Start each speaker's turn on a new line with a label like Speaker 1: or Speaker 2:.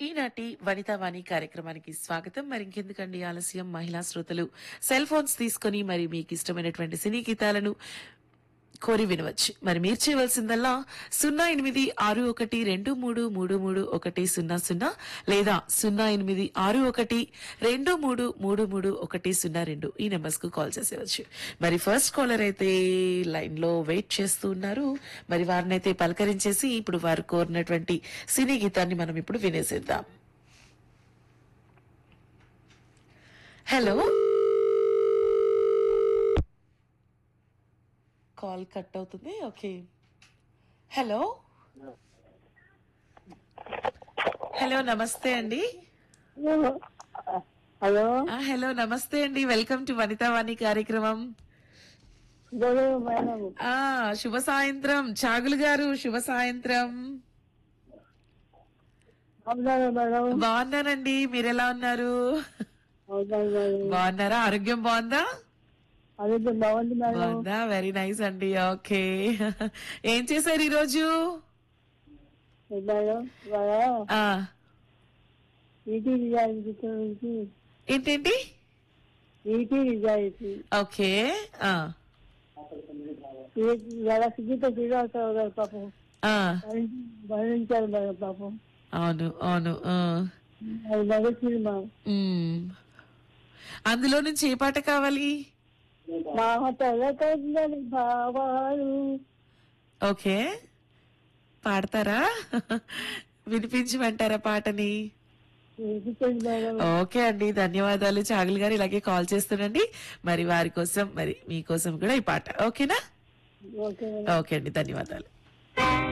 Speaker 1: ఈనాటి వనితా వాణి కార్యక్రమానికి స్వాగతం మరి ఇంకెందుకండి ఆలస్యం మహిళా శ్రోతలు సెల్ ఫోన్స్ తీసుకుని మరి మీకు ఇష్టమైనటువంటి సినీ గీతాలను కోరి వినవచ్చు మరి మీరు చేయవలసిందల్లా సున్నా ఎనిమిది ఆరు ఒకటి రెండు మూడు మూడు మూడు ఒకటి సున్నా సున్నా లేదా సున్నా ఎనిమిది ఆరు ఒకటి రెండు మూడు మూడు మూడు ఒకటి సున్నా రెండు ఈ నెంబర్స్ కు కాల్ చేసేవచ్చు మరి ఫస్ట్ కాలర్ అయితే లైన్ లో వెయిట్ చేస్తూ ఉన్నారు మరి వారిని అయితే పలకరించేసి ఇప్పుడు వారు కోరినటువంటి సినీ గీతాన్ని మనం ఇప్పుడు వినేసేద్దాం హలో కాల్ కట్ అవుతుంది ఓకే హలో హలో నమస్తే అండి
Speaker 2: హలో
Speaker 1: ఆ, హలో నమస్తే అండి వెల్కమ్ టు వనితావాణి కార్యక్రమం
Speaker 2: గొడవ మేడం
Speaker 1: ఆ శుభ సాయంత్రం చాగులు గారు శుభ సాయంత్రం
Speaker 2: అవునారా మేడం
Speaker 1: బాగున్నానండి మీరెలా ఉన్నారు
Speaker 2: అవునారు మేడం
Speaker 1: బాగున్నారా ఆరోగ్యం బాగుందా
Speaker 2: ఆరోగ్యం బాగుంది మేడం
Speaker 1: బాగుందా వెరీ నైస్ అండి ఓకే ఏం చేశారు ఈరోజు
Speaker 2: మేడం ఇవాళ
Speaker 1: ఆ
Speaker 2: ఈటీ నిజాయితీ గురించి
Speaker 1: ఏంటేంటి
Speaker 2: ఈటీ నిజాయితీ
Speaker 1: ఓకే ఆ
Speaker 2: ఇవాళ సుజీత శ్రీనివాసరావు గారు పాపం
Speaker 1: ఆ
Speaker 2: మరణి- మరణించారు మేడం పాపం
Speaker 1: అవును అవును ఆ.
Speaker 2: అది మగ సినిమా
Speaker 1: మ్మ్. అందులో నుంచి ఏ పాట కావాలి
Speaker 2: మా తలకందని భావాలు
Speaker 1: ఓకే పాడతారా వినిపించమంటారా పాటని
Speaker 2: వినిపించండి మేడం
Speaker 1: ఓకే అండి ధన్యవాదాలు చాగులు గారు ఇలాగే కాల్ చేస్తుండండి మరి వారి కోసం మరి మీకోసం కూడా ఈ పాట ఓకేనా
Speaker 2: ఓకే మేడం
Speaker 1: ఓకే అండి ధన్యవాదాలు